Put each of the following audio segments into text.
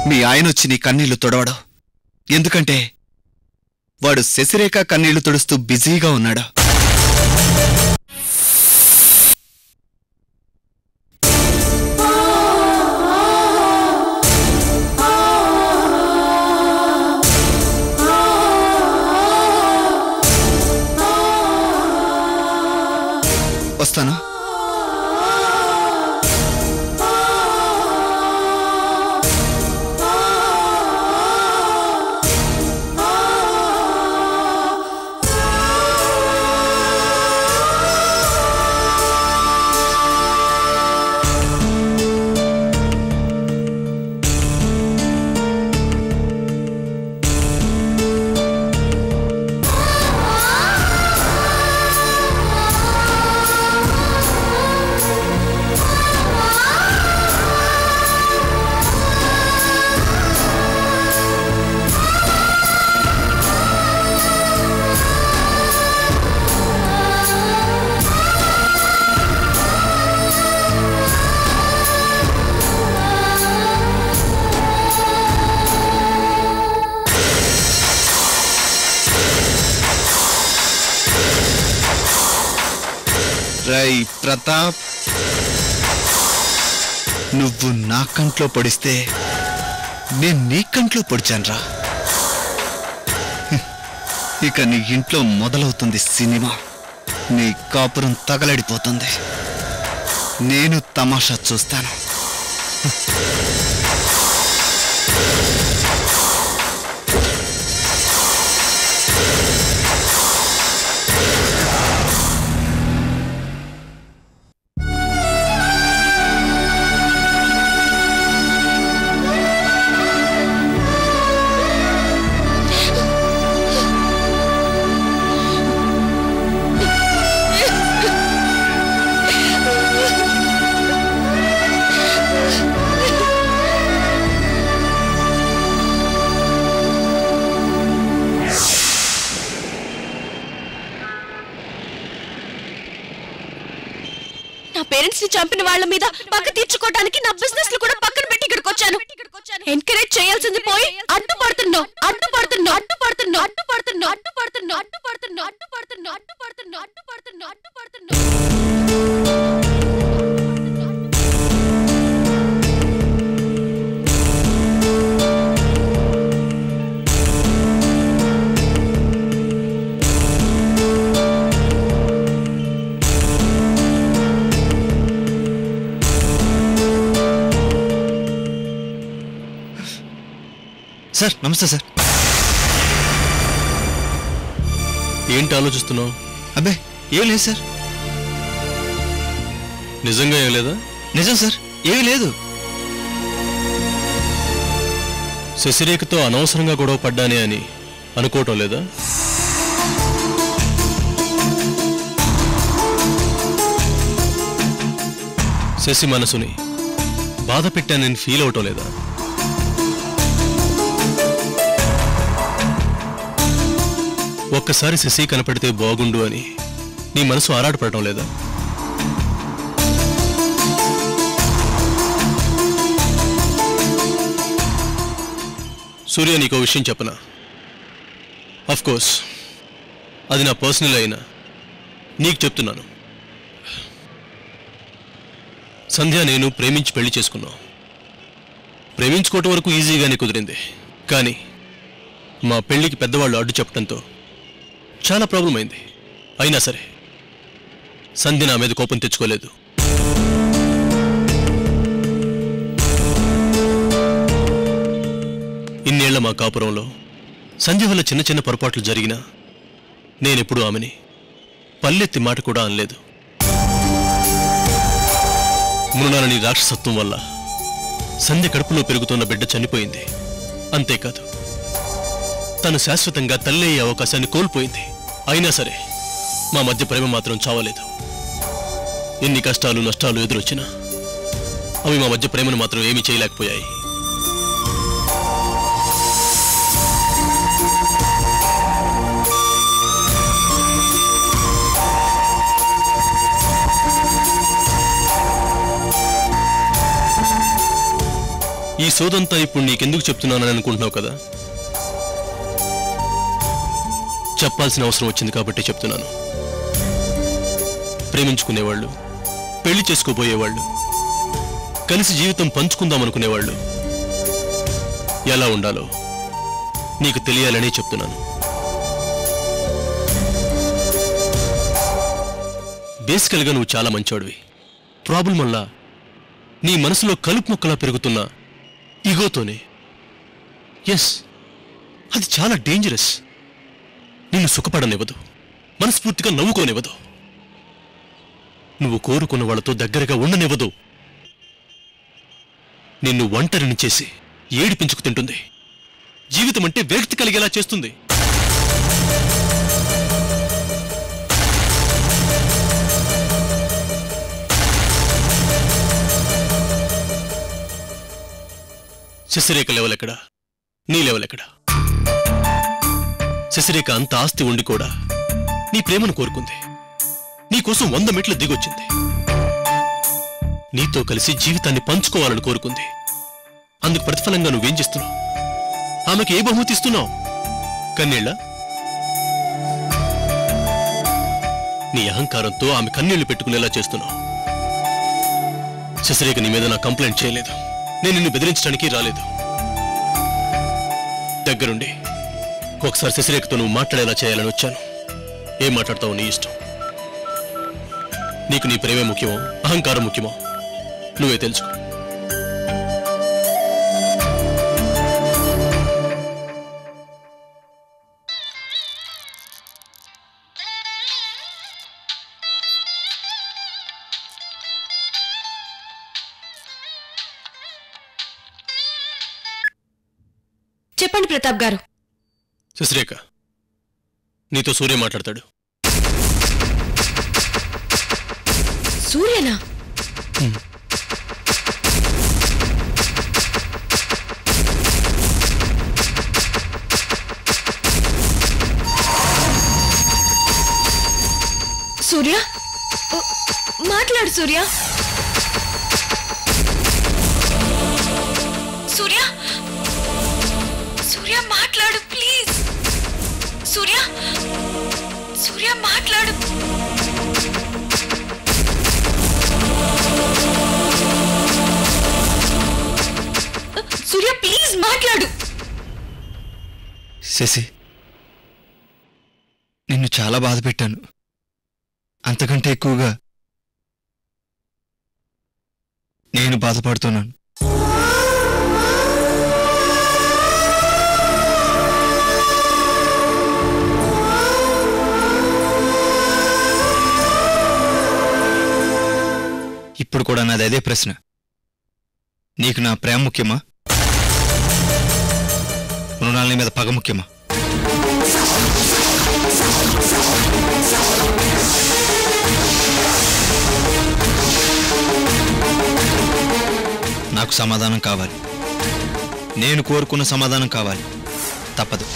మీ ఆయన వచ్చి నీ కన్నీళ్లు తొడవడం ఎందుకంటే వాడు శశిరేఖ కన్నీళ్లు తుడుస్తూ బిజీగా ఉన్నాడు వస్తాను రై ప్రతాప్ నువ్వు నా కంట్లో పొడిస్తే నేను నీ కంట్లో పొడిచానురా ఇక నీ ఇంట్లో మొదలవుతుంది సినిమా నీ కాపురం తగలడిపోతుంది నేను తమాషా చూస్తాను నా పేరెంట్స్ ని చంపిన వాళ్ళ మీద పక్క తీర్చుకోవడానికి నా బిజినెస్ లు కూడా పక్కన పెట్టి ఇక్కడికి వచ్చాను ఎంకరేజ్ చేయాల్సింది పోయి అడ్డుపడుతున్నావు అడ్డుపడుతున్నావు అడ్డుపడుతున్నావు అడ్డుపడుతున్నావు అడ్డుపడుతున్నావు అడ్డుపడుతున్నావు అడ్డుపడుతున్నావు అడ్డుపడుతున్నావు అడ్డుపడుతున్నావు అడ్డుపడుతున్నావు సార్ నమస్తే సార్ ఏంటి ఆలోచిస్తున్నావు అబ్బే ఏం లేదు సార్ నిజంగా ఏం లేదా నిజం సార్ ఏమీ లేదు శశిరేఖతో అనవసరంగా గొడవ పడ్డానే అని అనుకోవటం లేదా శశి మనసుని బాధ పెట్టానని ఫీల్ అవటం లేదా ఒక్కసారి శశి కనపడితే బాగుండు అని నీ మనసు ఆరాటపడటం లేదా సూర్య నీకో విషయం చెప్పనా అఫ్ కోర్స్ అది నా పర్సనల్ అయినా నీకు చెప్తున్నాను సంధ్య నేను ప్రేమించి పెళ్లి చేసుకున్నాం ప్రేమించుకోవటం వరకు ఈజీగానే కుదిరింది కానీ మా పెళ్లికి పెద్దవాళ్ళు అడ్డు చెప్పడంతో చాలా ప్రాబ్లం అయింది అయినా సరే సంధ్య నా మీద కోపం తెచ్చుకోలేదు ఇన్నేళ్ల మా కాపురంలో సంధ్య వల్ల చిన్న చిన్న పొరపాట్లు జరిగినా నేనెప్పుడు ఆమెని పల్లెత్తి మాట కూడా అనలేదు మృణాలని రాక్షసత్వం వల్ల సంధ్య కడుపులో పెరుగుతున్న బిడ్డ చనిపోయింది అంతేకాదు తను శాశ్వతంగా తల్లి అయ్యే అవకాశాన్ని కోల్పోయింది అయినా సరే మా మధ్య ప్రేమ మాత్రం చావలేదు ఎన్ని కష్టాలు నష్టాలు ఎదురొచ్చినా అవి మా మధ్య ప్రేమను మాత్రం ఏమీ చేయలేకపోయాయి ఈ సోదంతా ఇప్పుడు నీకెందుకు చెప్తున్నానని అనుకుంటున్నావు కదా చెప్పాల్సిన అవసరం వచ్చింది కాబట్టి చెప్తున్నాను ప్రేమించుకునేవాళ్ళు పెళ్లి చేసుకోబోయేవాళ్ళు కలిసి జీవితం పంచుకుందాం అనుకునేవాళ్ళు ఎలా ఉండాలో నీకు తెలియాలని చెప్తున్నాను బేసికల్గా నువ్వు చాలా మంచోడివి ప్రాబ్లం వల్ల నీ మనసులో కలుపు మొక్కలా పెరుగుతున్న ఈగోతోనే ఎస్ అది చాలా డేంజరస్ నిన్ను సుఖపడనివ్వదు మనస్ఫూర్తిగా నవ్వుకోనివ్వదు నువ్వు కోరుకున్న వాళ్ళతో దగ్గరగా ఉండనివ్వదు నిన్ను ఒంటరిని చేసి ఏడిపించుకు తింటుంది జీవితం అంటే వ్యక్తి కలిగేలా చేస్తుంది శశిరేఖ లెవెల్ ఎక్కడ నీ లెవెల్ ఎక్కడ శశిరేఖ అంత ఆస్తి ఉండి కూడా నీ ప్రేమను కోరుకుంది నీకోసం వంద మెట్లు దిగొచ్చింది నీతో కలిసి జీవితాన్ని పంచుకోవాలని కోరుకుంది అందుకు ప్రతిఫలంగా నువ్వేం చేస్తున్నావు ఆమెకి ఏ బహుమతి ఇస్తున్నావు కన్నీళ్ళ నీ అహంకారంతో ఆమె కన్నీళ్లు పెట్టుకునేలా చేస్తున్నావు శశిరేఖ నీ మీద నా కంప్లైంట్ చేయలేదు నేను నిన్ను బెదిరించడానికి రాలేదు దగ్గరుండి ఒకసారి శశిరేఖతో నువ్వు మాట్లాడేలా చేయాలని వచ్చాను ఏం మాట్లాడతావు నీ ఇష్టం నీకు నీ ప్రేమే ముఖ్యమో అహంకారం ముఖ్యమో నువ్వే తెలుసుకో చెప్పండి ప్రతాప్ గారు శశిరేఖ నీతో సూర్య మాట్లాడతాడు సూర్యనా సూర్య ఓ, మాట్లాడు సూర్య సూర్య సూర్య మాట్లాడు ప్లీజ్ సూర్య సూర్య మాట్లాడు సూర్య ప్లీజ్ మాట్లాడు శశి నిన్ను చాలా బాధ పెట్టాను అంతకంటే ఎక్కువగా నేను బాధపడుతున్నాను ఇప్పుడు కూడా నాది అదే ప్రశ్న నీకు నా ప్రేమ ముఖ్యమా మృణాల మీద పగ ముఖ్యమా నాకు సమాధానం కావాలి నేను కోరుకున్న సమాధానం కావాలి తప్పదు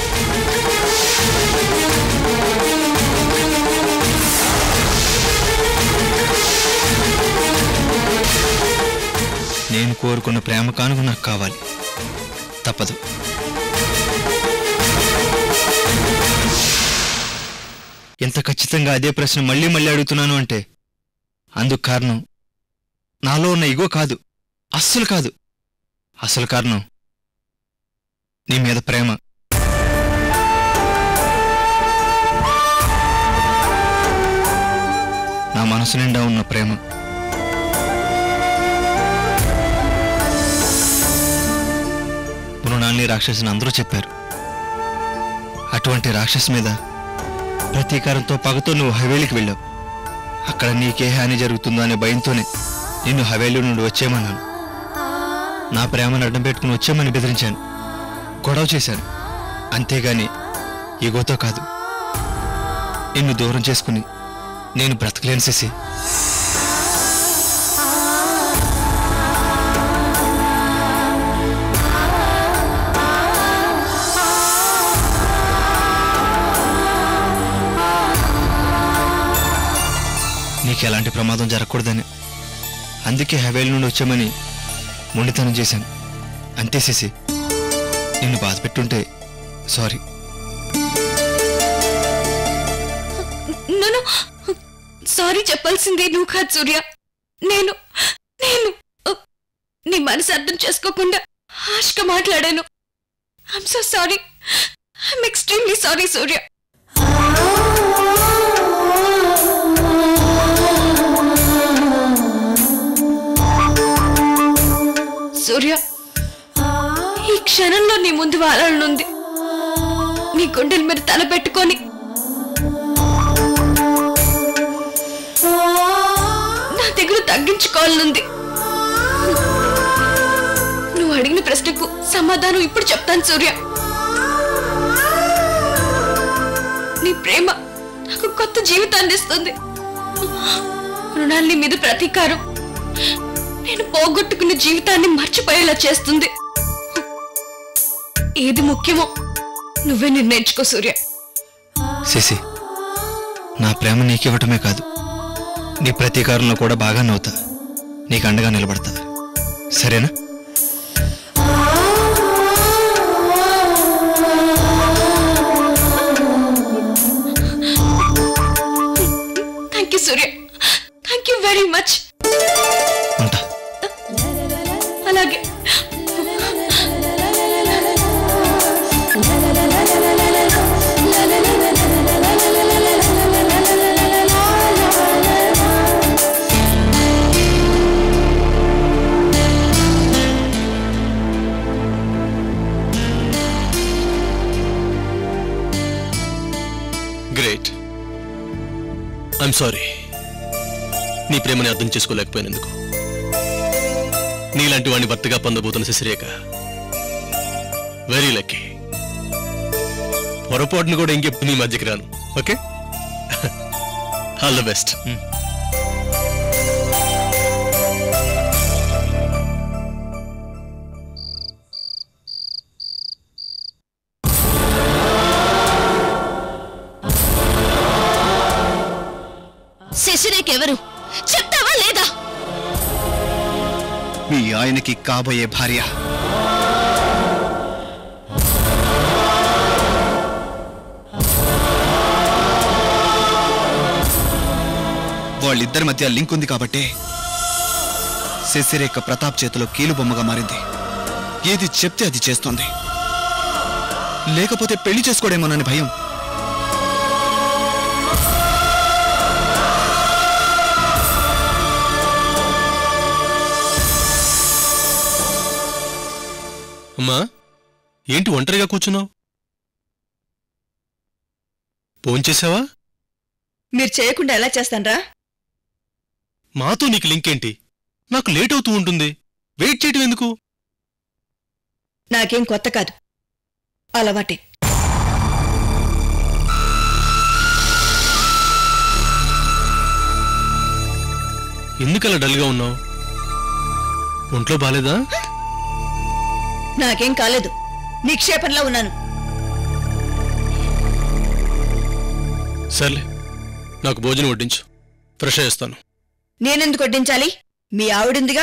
నేను కోరుకున్న ప్రేమ కానుక నాకు కావాలి తప్పదు ఎంత ఖచ్చితంగా అదే ప్రశ్న మళ్ళీ మళ్ళీ అడుగుతున్నాను అంటే అందుకు కారణం నాలో ఉన్న ఇగో కాదు అస్సలు కాదు అసలు కారణం నీ మీద ప్రేమ నా మనసు నిండా ఉన్న ప్రేమ మృణాల్ని రాక్షసుని అందరూ చెప్పారు అటువంటి రాక్షసు మీద ప్రతీకారంతో పగతో నువ్వు హవేలికి వెళ్ళావు అక్కడ నీకే హాని జరుగుతుందో అనే భయంతోనే నిన్ను హవేలి నుండి వచ్చేయమన్నాను నా ప్రేమను అడ్డం పెట్టుకుని వచ్చేయమని బెదిరించాను గొడవ చేశాను అంతేగాని ఎగోతో కాదు నిన్ను దూరం చేసుకుని నేను బ్రతకలేను శశి నీకు ఎలాంటి ప్రమాదం జరగకూడదని అందుకే హవేలి నుండి వచ్చామని మొండితనం చేశాను అంతే శశి నిన్ను బాధ పెట్టుంటే సారీ నన్ను సారీ చెప్పాల్సింది నువ్వు కాదు సూర్య నేను నేను ఉ, నీ మనసు అర్థం చేసుకోకుండా హాష్గా మాట్లాడాను I'm so sorry I'm extremely sorry Surya Surya ఈ క్షణంలో నీ ముందు వాలాలనుంది నీ గుండెల మీద తల పెట్టుకొని నా దగ్గర తగ్గించుకోవాలనుంది నువ్వు అడిగిన ప్రశ్నకు సమాధానం ఇప్పుడు చెప్తాను సూర్య నీ ప్రేమ నాకు కొత్త జీవితాన్ని ఇస్తుంది రుణాల్ని మీద ప్రతీకారం నేను పోగొట్టుకున్న జీవితాన్ని మర్చిపోయేలా చేస్తుంది ఏది ముఖ్యమో నువ్వే నిర్ణయించుకో సూర్య శశి నా ప్రేమ నీకివ్వటమే కాదు నీ ప్రతీకారంలో కూడా బాగా నవ్వుతా నీకు అండగా నిలబడతా సరేనా thank you Surya thank you very much ఉంటా అలాగే గ్రేట్ ఐఎమ్ సారీ నీ ప్రేమని అర్థం చేసుకోలేకపోయినందుకు నీలాంటి వాడిని భర్తగా పొందబోతున్న శశిరేఖ వెరీ లక్కీ పొరపాటును కూడా ఇంకెప్పుడు నీ మధ్యకి రాను ఓకే ఆల్ ద బెస్ట్ శశిరేఖెవరు చెప్తావా లేదా మీ ఆయనకి కాబోయే భార్య వాళ్ళిద్దరి మధ్య లింక్ ఉంది కాబట్టే శశిరేఖ ప్రతాప్ చేతిలో కీలుబొమ్మగా మారింది ఏది చెప్తే అది చేస్తోంది లేకపోతే పెళ్లి చేసుకోడేమోనని భయం అమ్మా ఏంటి ఒంటరిగా కూర్చున్నావు చేసావా మీరు చేయకుండా ఎలా చేస్తాన్రా మాతో నీకు లింక్ ఏంటి నాకు లేట్ అవుతూ ఉంటుంది వెయిట్ చేయటం ఎందుకు నాకేం కొత్త కాదు అలవాటే ఎందుకలా డల్గా ఉన్నావు ఒంట్లో బాలేదా నాకేం కాలేదు నిక్షేపంలో ఉన్నాను సర్లే నాకు భోజనం వడ్డించు ఫ్రెష్ అయ్యేస్తాను నేనెందుకు వడ్డించాలి మీ ఆవిడుందిగా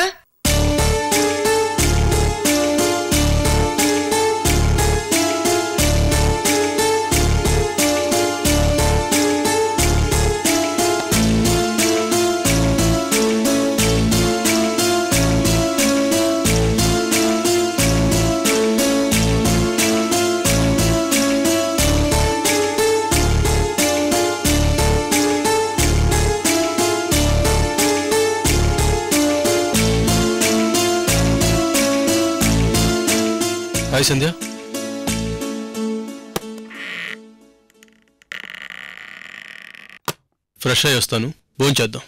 హాయ్ సంధ్య ఫ్రెష్ అయ్యి వస్తాను భోంచేద్దాం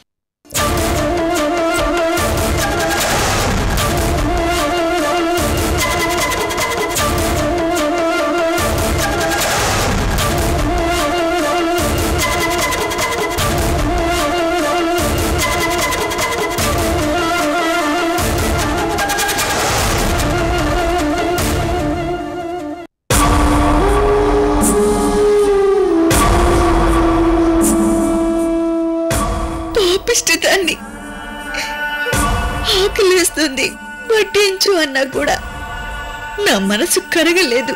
పాపిష్టి దాన్ని ఆకలిస్తుంది వడ్డించు అన్నా కూడా నా మనసు కరగలేదు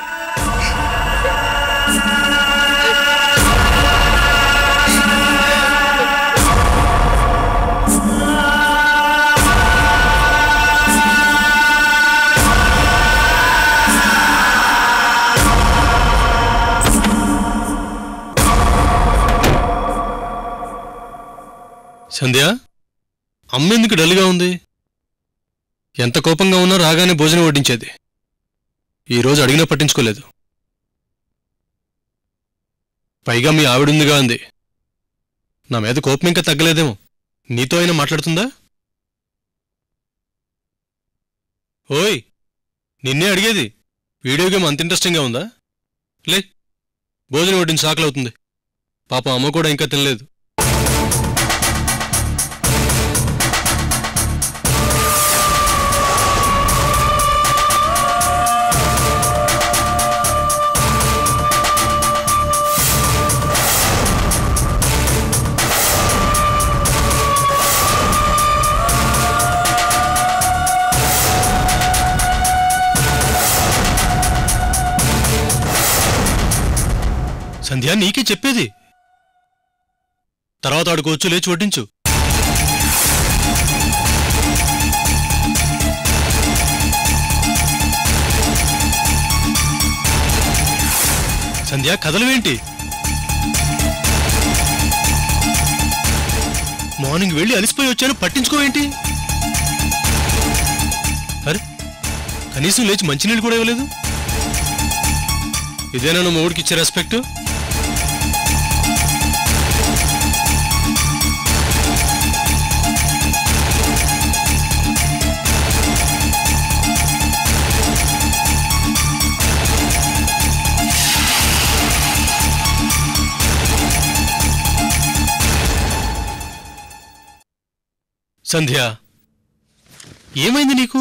సంధ్య అమ్మ ఎందుకు డల్గా ఉంది ఎంత కోపంగా ఉన్నా రాగానే భోజనం వడ్డించేది ఈరోజు అడిగినా పట్టించుకోలేదు పైగా మీ ఆవిడుందిగా అంది నా మీద కోపం ఇంకా తగ్గలేదేమో నీతో అయినా మాట్లాడుతుందా ఓయ్ నిన్నే అడిగేది వీడియో గేమ్ అంత ఇంట్రెస్టింగ్గా ఉందా లే భోజనం వడ్డించి ఆకలి అవుతుంది పాప అమ్మ కూడా ఇంకా తినలేదు సంధ్య నీకే చెప్పేది తర్వాత ఆడుకోవచ్చు లేచి వడ్డించు సంధ్య కథలవేంటి మార్నింగ్ వెళ్ళి అలిసిపోయి వచ్చాను పట్టించుకోవేంటి అరే కనీసం లేచి మంచినీళ్ళు కూడా ఇవ్వలేదు ఇదేనా నువ్వు మొగుడికి ఇచ్చే రెస్పెక్ట్ సంధ్య ఏమైంది నీకు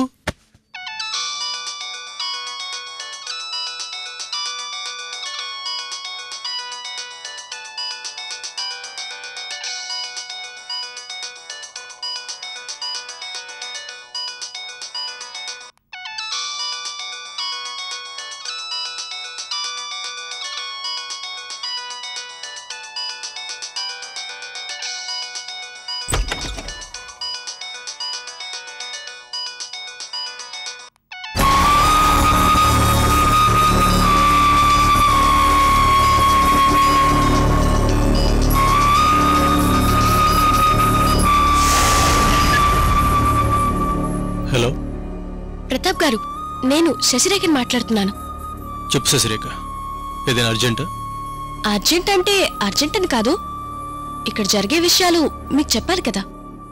హలో ప్రతాప్ గారు నేను శశిరేఖని మాట్లాడుతున్నాను చెప్పు శశిరేఖ ఏదైనా అర్జెంటా అర్జెంట్ అంటే అర్జెంట్ అని కాదు ఇక్కడ జరిగే విషయాలు మీకు చెప్పాలి కదా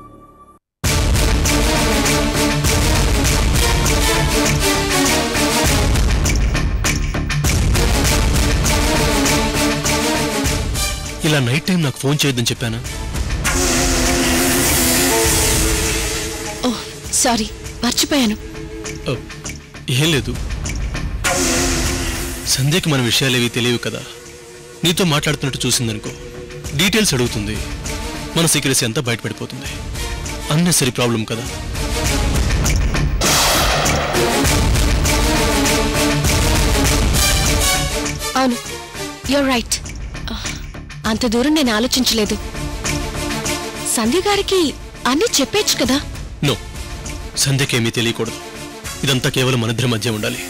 ఇలా నైట్ టైం నాకు ఫోన్ చేయొద్దని చెప్పానా ఓహ్ సారీ మర్చిపోయాను ఓ, ఏం లేదు సంధ్యకి మన విషయాలేవి తెలియవు కదా నీతో మాట్లాడుతున్నట్టు చూసిందనుకో డీటెయిల్స్ అడుగుతుంది మన సీక్రెసీ అంతా బయటపడిపోతుంది అన్నెసరీ ప్రాబ్లం కదా అవును యూర్ రైట్ అంత దూరం నేను ఆలోచించలేదు సంధ్య గారికి అన్నీ చెప్పేచ్చు కదా నో సంధ్యకేమీ తెలియకూడదు ఇదంతా కేవలం మన ఇద్దరి మధ్య ఉండాలి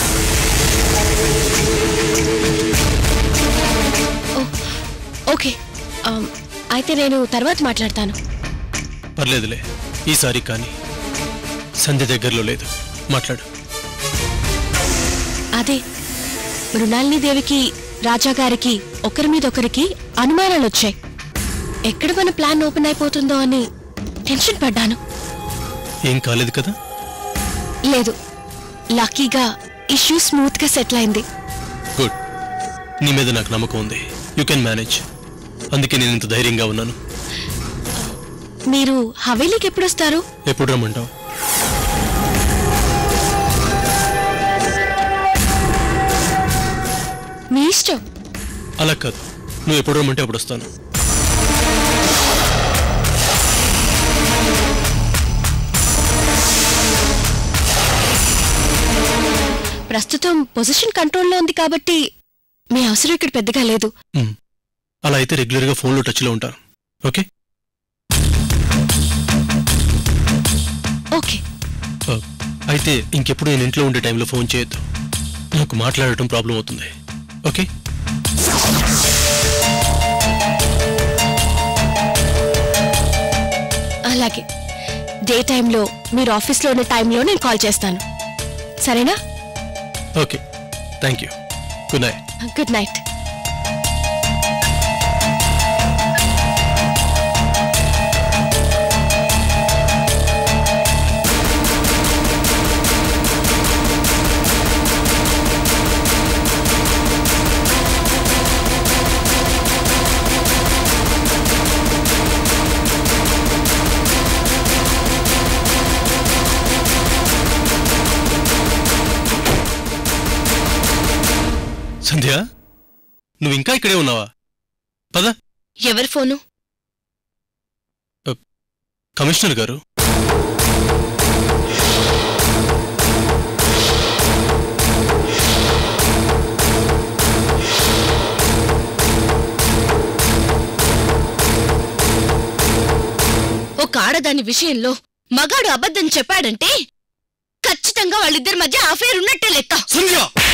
ఓకే ఆమ్, అయితే నేను తర్వాత మాట్లాడతాను పర్లేదులే ఈసారి కానీ సంధ్య దగ్గరలో లేదు మాట్లాడు అదే మృణాలిని దేవికి రాజా గారికి ఒకరి మీద ఒకరికి అనుమానాలు వచ్చాయి ఎక్కడ మన ప్లాన్ ఓపెన్ అయిపోతుందో అని టెన్షన్ పడ్డాను ఏం కాలేదు కదా లేదు లక్కీగా ఇష్యూ స్మూత్ గా సెటిల్ అయింది గుడ్ నీ మీద నాకు నమ్మకం ఉంది యూ కెన్ మేనేజ్ అందుకే నేను ఇంత ధైర్యంగా ఉన్నాను మీరు హవేలీకి ఎప్పుడు వస్తారు ఎప్పుడు రమ్మంటావు మీ ఇష్టం అలా కాదు నువ్వు ఎప్పుడు రమ్మంటే అప్పుడు వస్తాను ప్రస్తుతం పొజిషన్ కంట్రోల్లో ఉంది కాబట్టి మీ అవసరం ఇక్కడ పెద్దగా లేదు మ్. అలా అయితే రెగ్యులర్గా ఫోన్లో టచ్లో ఉంటాను ఓకే ఓకే ఆ, అయితే ఇంకెప్పుడు నేను ఇంట్లో ఉండే టైంలో ఫోన్ చేయొద్దు నాకు మాట్లాడటం ప్రాబ్లం అవుతుంది ఓకే అలాగే డే టైంలో మీరు ఆఫీస్లో ఉన్న టైంలో నేను కాల్ చేస్తాను సరేనా okay thank you good night good night Sandhya నువ్వు ఇంకా ఇక్కడే ఉన్నావా పద ఎవరి ఫోను కమిషనర్ గారు ఒక ఆడదాని విషయంలో మగాడు అబద్ధం చెప్పాడంటే ఖచ్చితంగా వాళ్ళిద్దరి మధ్య అఫేర్ ఉన్నట్టే లెక్క సంధ్య